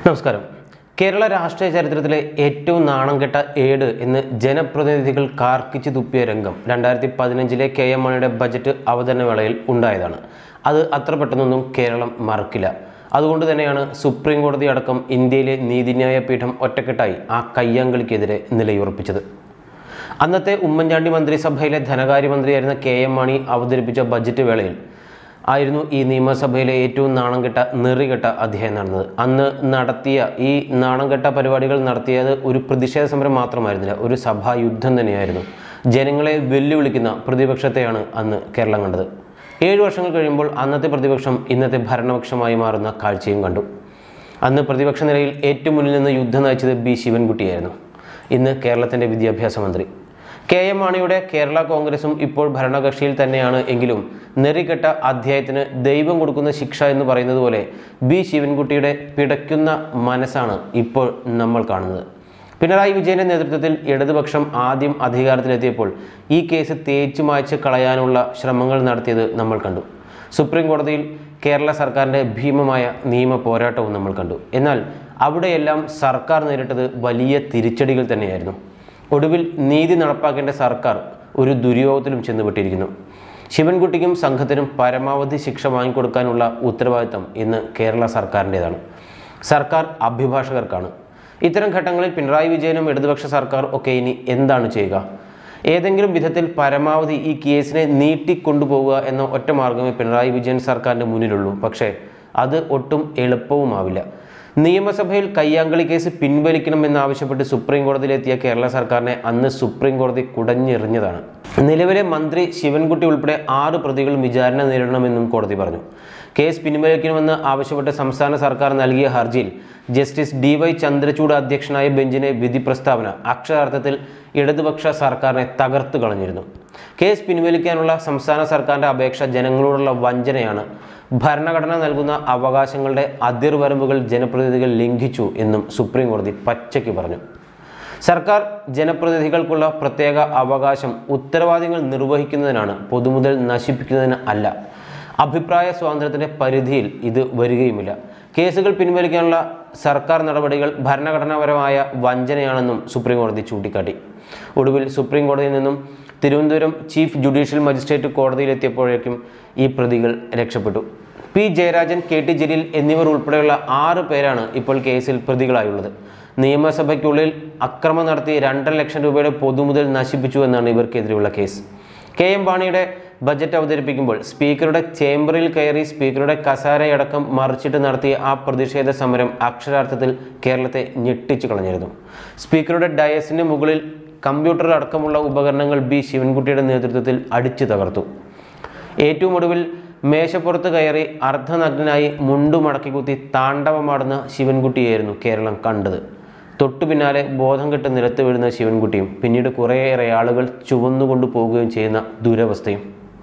നമസ്കാരം കേരള രാഷ്ട്രീയ ചരിത്രത്തിലെ ഏറ്റവും നാണം കെട്ട ഏട് എന്ന് ജനപ്രതിനിധികൾ കാർക്കിച്ചു തുപ്പിയ രംഗം രണ്ടായിരത്തി പതിനഞ്ചിലെ കെ എം മണിയുടെ ബജറ്റ് അവതരണ വേളയിൽ ഉണ്ടായതാണ് അത് അത്ര പെട്ടെന്നൊന്നും കേരളം മറക്കില്ല അതുകൊണ്ട് തന്നെയാണ് സുപ്രീം കോടതി അടക്കം ഇന്ത്യയിലെ നീതിന്യായ പീഠം ഒറ്റക്കെട്ടായി ആ കയ്യാങ്കളിക്കെതിരെ നിലയുറപ്പിച്ചത് അന്നത്തെ ഉമ്മൻചാണ്ടി മന്ത്രിസഭയിലെ ധനകാര്യമന്ത്രിയായിരുന്ന കെ എം മാണി അവതരിപ്പിച്ച ബജറ്റ് വേളയിൽ ആയിരുന്നു ഈ നിയമസഭയിലെ ഏറ്റവും നാണംകെട്ട നെറികെട്ട അധ്യായം നടന്നത് അന്ന് നടത്തിയ ഈ നാണംകെട്ട പരിപാടികൾ നടത്തിയത് ഒരു പ്രതിഷേധ സമരം മാത്രമായിരുന്നില്ല ഒരു സഭാ യുദ്ധം തന്നെയായിരുന്നു ജനങ്ങളെ വെല്ലുവിളിക്കുന്ന പ്രതിപക്ഷത്തെയാണ് അന്ന് കേരളം കണ്ടത് ഏഴു വർഷങ്ങൾ കഴിയുമ്പോൾ അന്നത്തെ പ്രതിപക്ഷം ഇന്നത്തെ ഭരണപക്ഷമായി മാറുന്ന കാഴ്ചയും കണ്ടു അന്ന് പ്രതിപക്ഷ നിലയിൽ ഏറ്റവും മുന്നിൽ നിന്ന് യുദ്ധം നയിച്ചത് ബി ശിവൻകുട്ടിയായിരുന്നു ഇന്ന് കേരളത്തിൻ്റെ വിദ്യാഭ്യാസ മന്ത്രി കെ എം മാണിയുടെ കേരള കോൺഗ്രസും ഇപ്പോൾ ഭരണകക്ഷിയിൽ തന്നെയാണ് എങ്കിലും നെറികെട്ട അധ്യായത്തിന് ദൈവം കൊടുക്കുന്ന ശിക്ഷ എന്ന് പറയുന്നത് പോലെ ബി ശിവൻകുട്ടിയുടെ പിടയ്ക്കുന്ന മനസ്സാണ് ഇപ്പോൾ നമ്മൾ കാണുന്നത് പിണറായി വിജയന്റെ നേതൃത്വത്തിൽ ഇടതുപക്ഷം ആദ്യം അധികാരത്തിലെത്തിയപ്പോൾ ഈ കേസ് തേച്ചു മായ്ച്ച് കളയാനുള്ള ശ്രമങ്ങൾ നടത്തിയത് നമ്മൾ കണ്ടു സുപ്രീം കോടതിയിൽ കേരള സർക്കാരിൻ്റെ ഭീമമായ നിയമ പോരാട്ടവും നമ്മൾ കണ്ടു എന്നാൽ അവിടെയെല്ലാം സർക്കാർ നേരിട്ടത് വലിയ തിരിച്ചടികൾ തന്നെയായിരുന്നു ഒടുവിൽ നീതി നടപ്പാക്കേണ്ട സർക്കാർ ഒരു ദുര്യോഗത്തിലും ചെന്നുപെട്ടിരിക്കുന്നു ശിവൻകുട്ടിക്കും സംഘത്തിനും പരമാവധി ശിക്ഷ വാങ്ങിക്കൊടുക്കാനുള്ള ഉത്തരവാദിത്തം ഇന്ന് കേരള സർക്കാരിൻ്റെതാണ് സർക്കാർ അഭിഭാഷകർക്കാണ് ഇത്തരം ഘട്ടങ്ങളിൽ പിണറായി വിജയനും ഇടതുപക്ഷ സർക്കാർ ഒക്കെ ഇനി എന്താണ് ചെയ്യുക ഏതെങ്കിലും വിധത്തിൽ പരമാവധി ഈ കേസിനെ നീട്ടിക്കൊണ്ടുപോവുക എന്ന ഒറ്റ മാർഗമേ പിണറായി വിജയൻ സർക്കാരിൻ്റെ മുന്നിലുള്ളൂ പക്ഷേ അത് ഒട്ടും എളുപ്പവുമാവില്ല നിയമസഭയിൽ കയ്യാങ്കളി കേസ് പിൻവലിക്കണമെന്നാവശ്യപ്പെട്ട് സുപ്രീം കോടതിയിലെത്തിയ കേരള സർക്കാരിനെ അന്ന് സുപ്രീം കോടതി കുടഞ്ഞെറിഞ്ഞതാണ് നിലവിലെ മന്ത്രി ശിവൻകുട്ടി ഉൾപ്പെടെ ആറ് പ്രതികൾ വിചാരണ നേരിടണമെന്നും കോടതി പറഞ്ഞു കേസ് പിൻവലിക്കണമെന്ന് ആവശ്യപ്പെട്ട് സംസ്ഥാന സർക്കാർ നൽകിയ ഹർജിയിൽ ജസ്റ്റിസ് ഡി വൈ ചന്ദ്രചൂഡ് അധ്യക്ഷനായ ബെഞ്ചിന്റെ വിധി പ്രസ്താവന അക്ഷരാർത്ഥത്തിൽ ഇടതുപക്ഷ സർക്കാരിനെ തകർത്തു കളഞ്ഞിരുന്നു കേസ് പിൻവലിക്കാനുള്ള സംസ്ഥാന സർക്കാരിന്റെ അപേക്ഷ ജനങ്ങളോടുള്ള വഞ്ചനയാണ് ഭരണഘടന നൽകുന്ന അവകാശങ്ങളുടെ അതിർവരമ്പുകൾ ജനപ്രതിനിധികൾ ലംഘിച്ചു എന്നും സുപ്രീം കോടതി പച്ചയ്ക്ക് പറഞ്ഞു സർക്കാർ ജനപ്രതിനിധികൾക്കുള്ള പ്രത്യേക അവകാശം ഉത്തരവാദികൾ നിർവഹിക്കുന്നതിനാണ് പൊതുമുതൽ നശിപ്പിക്കുന്നതിന് അല്ല അഭിപ്രായ സ്വാതന്ത്ര്യത്തിന്റെ പരിധിയിൽ ഇത് വരികയുമില്ല കേസുകൾ പിൻവലിക്കാനുള്ള സർക്കാർ നടപടികൾ ഭരണഘടനാപരമായ വഞ്ചനയാണെന്നും സുപ്രീം കോടതി ചൂണ്ടിക്കാട്ടി ഒടുവിൽ സുപ്രീം കോടതിയിൽ നിന്നും തിരുവനന്തപുരം ചീഫ് ജുഡീഷ്യൽ മജിസ്ട്രേറ്റ് കോടതിയിലെത്തിയപ്പോഴേക്കും ഈ പ്രതികൾ രക്ഷപ്പെട്ടു P Jayarajan K T Jaleel എന്നിവർ ഉൾപ്പെടെയുള്ള ആറ് പേരാണ് ഇപ്പോൾ കേസിൽ പ്രതികളായുള്ളത് നിയമസഭയ്ക്കുള്ളിൽ അക്രമം നടത്തി രണ്ടര ലക്ഷം രൂപയുടെ പൊതുമുതൽ നശിപ്പിച്ചു എന്നാണ് ഇവർക്കെതിരെയുള്ള കേസ് കെ എം ബാണിയുടെ ബജറ്റ് അവതരിപ്പിക്കുമ്പോൾ സ്പീക്കറുടെ ചേംബറിൽ കയറി സ്പീക്കറുടെ കസാരയടക്കം മറിച്ചിട്ട് നടത്തിയ ആ പ്രതിഷേധ സമരം അക്ഷരാർത്ഥത്തിൽ കേരളത്തെ ഞെട്ടിച്ചു കളഞ്ഞിരുന്നു സ്പീക്കറുടെ ഡയസിന് മുകളിൽ കമ്പ്യൂട്ടർ അടക്കമുള്ള ഉപകരണങ്ങൾ ബി ശിവൻകുട്ടിയുടെ നേതൃത്വത്തിൽ അടിച്ചു തകർത്തു ഏറ്റവും ഒടുവിൽ മേശപ്പുറത്ത് കയറി അർദ്ധനഗ്നായി മുണ്ടു മടക്കി കുത്തി താണ്ഡവമാടുന്ന ശിവൻകുട്ടിയായിരുന്നു കേരളം കണ്ടത് തൊട്ടു പിന്നാലെ ബോധം കെട്ട് നിലത്ത് വീഴുന്ന ശിവൻകുട്ടിയും പിന്നീട് കുറേയേറെ ആളുകൾ ചുവന്നുകൊണ്ടു പോകുകയും ചെയ്യുന്ന ദുരവസ്ഥയും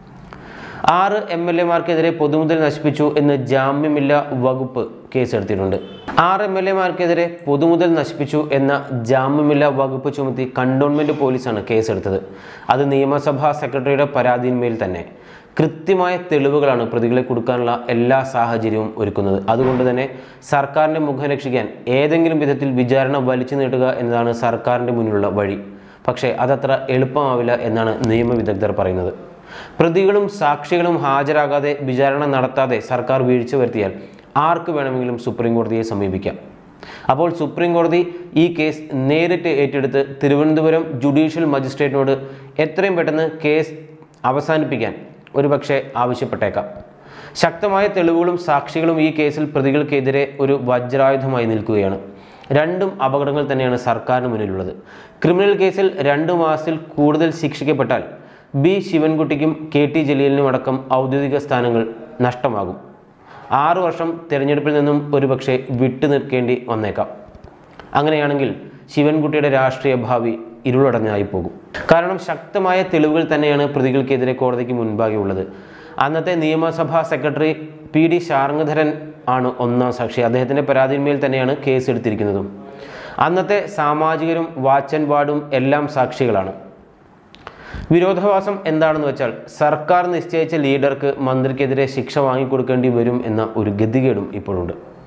ആറ് എം എൽ എമാർക്കെതിരെ പൊതുമുതൽ നശിപ്പിച്ചു എന്ന് ജാമ്യമില്ല വകുപ്പ് കേസെടുത്തിട്ടുണ്ട് ആറ് എം എൽ എമാർക്കെതിരെ പൊതുമുതൽ നശിപ്പിച്ചു എന്ന ജാമ്യമില്ല വകുപ്പ് ചുമത്തി കണ്ടോൺമെന്റ് പോലീസാണ് കേസെടുത്തത് അത് നിയമസഭാ സെക്രട്ടറിയുടെ പരാതിന്മേൽ തന്നെ കൃത്യമായ തെളിവുകളാണ് പ്രതികളെ കൊടുക്കാനുള്ള എല്ലാ സാഹചര്യവും ഒരുക്കുന്നത് അതുകൊണ്ട് തന്നെ സർക്കാരിൻ്റെ മുഖം രക്ഷിക്കാൻ ഏതെങ്കിലും വിധത്തിൽ വിചാരണ വലിച്ചു നീട്ടുക എന്നതാണ് സർക്കാരിൻ്റെ മുന്നിലുള്ള വഴി പക്ഷേ അതത്ര എളുപ്പമാവില്ല എന്നാണ് നിയമവിദഗ്ധർ പറയുന്നത് പ്രതികളും സാക്ഷികളും ഹാജരാകാതെ വിചാരണ നടത്താതെ സർക്കാർ വീഴ്ച വരുത്തിയാൽ ആർക്ക് വേണമെങ്കിലും സുപ്രീം കോടതിയെ സമീപിക്കാം അപ്പോൾ സുപ്രീം കോടതി ഈ കേസ് നേരിട്ട് ഏറ്റെടുത്ത് തിരുവനന്തപുരം ജുഡീഷ്യൽ മജിസ്ട്രേറ്റിനോട് എത്രയും പെട്ടെന്ന് കേസ് അവസാനിപ്പിക്കാൻ ഒരുപക്ഷെ ആവശ്യപ്പെട്ടേക്കാം ശക്തമായ തെളിവുകളും സാക്ഷികളും ഈ കേസിൽ പ്രതികൾക്കെതിരെ ഒരു വജ്രായുധമായി നിൽക്കുകയാണ് രണ്ടും അപകടങ്ങൾ തന്നെയാണ് സർക്കാരിന് മുന്നിലുള്ളത് ക്രിമിനൽ കേസിൽ രണ്ടു മാസത്തിൽ കൂടുതൽ ശിക്ഷിക്കപ്പെട്ടാൽ ബി ശിവൻകുട്ടിക്കും കെ ടി ജലീലിനും അടക്കം ഔദ്യോഗിക സ്ഥാനങ്ങൾ നഷ്ടമാകും ആറു വർഷം തിരഞ്ഞെടുപ്പിൽ നിന്നും ഒരുപക്ഷെ വിട്ടു നിൽക്കേണ്ടി വന്നേക്കാം അങ്ങനെയാണെങ്കിൽ ശിവൻകുട്ടിയുടെ രാഷ്ട്രീയ ഭാവി ഇരുളടഞ്ഞായി പോകും കാരണം ശക്തമായ തെളിവുകൾ തന്നെയാണ് പ്രതികൾക്കെതിരെ കോടതിക്ക് മുൻപാകെ ഉള്ളത് അന്നത്തെ നിയമസഭാ സെക്രട്ടറി പി ഡി ശാർങ്ങധരൻ ആണ് ഒന്നാം സാക്ഷി അദ്ദേഹത്തിൻ്റെ പരാതിന്മേൽ തന്നെയാണ് കേസ് എടുത്തിരിക്കുന്നതും അന്നത്തെ സാമാജികരും വാച്ചൻ വാർഡും എല്ലാം സാക്ഷികളാണ് വിരോധാഭാസം എന്താണെന്ന് വെച്ചാൽ സർക്കാർ നിശ്ചയിച്ച ലീഡർക്ക് മന്ത്രിക്കെതിരെ ശിക്ഷ വാങ്ങിക്കൊടുക്കേണ്ടി വരും എന്ന ഒരു ഗതികേടും ഇപ്പോഴുണ്ട്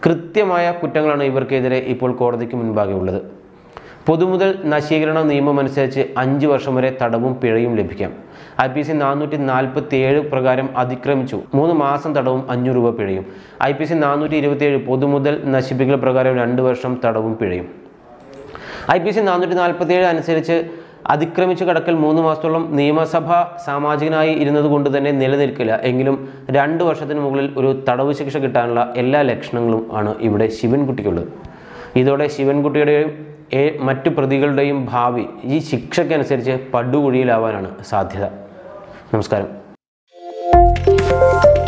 കൃത്യമായ കുറ്റങ്ങളാണ് ഇവർക്കെതിരെ ഇപ്പോൾ കോടതിക്ക് മുൻപാകെ ഉള്ളത് പൊതുമുതൽ നശീകരണ നിയമം അനുസരിച്ച് അഞ്ച് വർഷം വരെ തടവും പിഴയും ലഭിക്കാം ഐ പി സി നാനൂറ്റി നാൽപ്പത്തി ഏഴ് പ്രകാരം അതിക്രമിച്ചു മൂന്ന് മാസം തടവും അഞ്ഞൂറ് രൂപ പിഴയും ഐ പി സി നാനൂറ്റി ഇരുപത്തിയേഴ് പൊതുമുതൽ നശിപ്പിക്കൽ പ്രകാരം രണ്ട് വർഷം തടവും പിഴയും ഐ പി സി നാനൂറ്റി നാൽപ്പത്തി ഏഴ് അനുസരിച്ച് അതിക്രമിച്ചു കടക്കൽ മൂന്ന് മാസത്തോളം നിയമസഭ സാമാജികനായി ഇരുന്നത് കൊണ്ട് തന്നെ നിലനിൽക്കില്ല എങ്കിലും രണ്ട് വർഷത്തിന് മുകളിൽ ഒരു തടവ് ശിക്ഷ കിട്ടാനുള്ള എല്ലാ ലക്ഷണങ്ങളും ആണ് ഇവിടെ ശിവൻകുട്ടിക്കുള്ളത് ഇതോടെ ശിവൻകുട്ടിയുടെയും ഏ- മറ്റു പ്രതികളുടെയും ഭാവി ഈ ശിക്ഷയ്ക്കനുസരിച്ച് പടുകുഴിയിലാവാനാണ് സാധ്യത നമസ്കാരം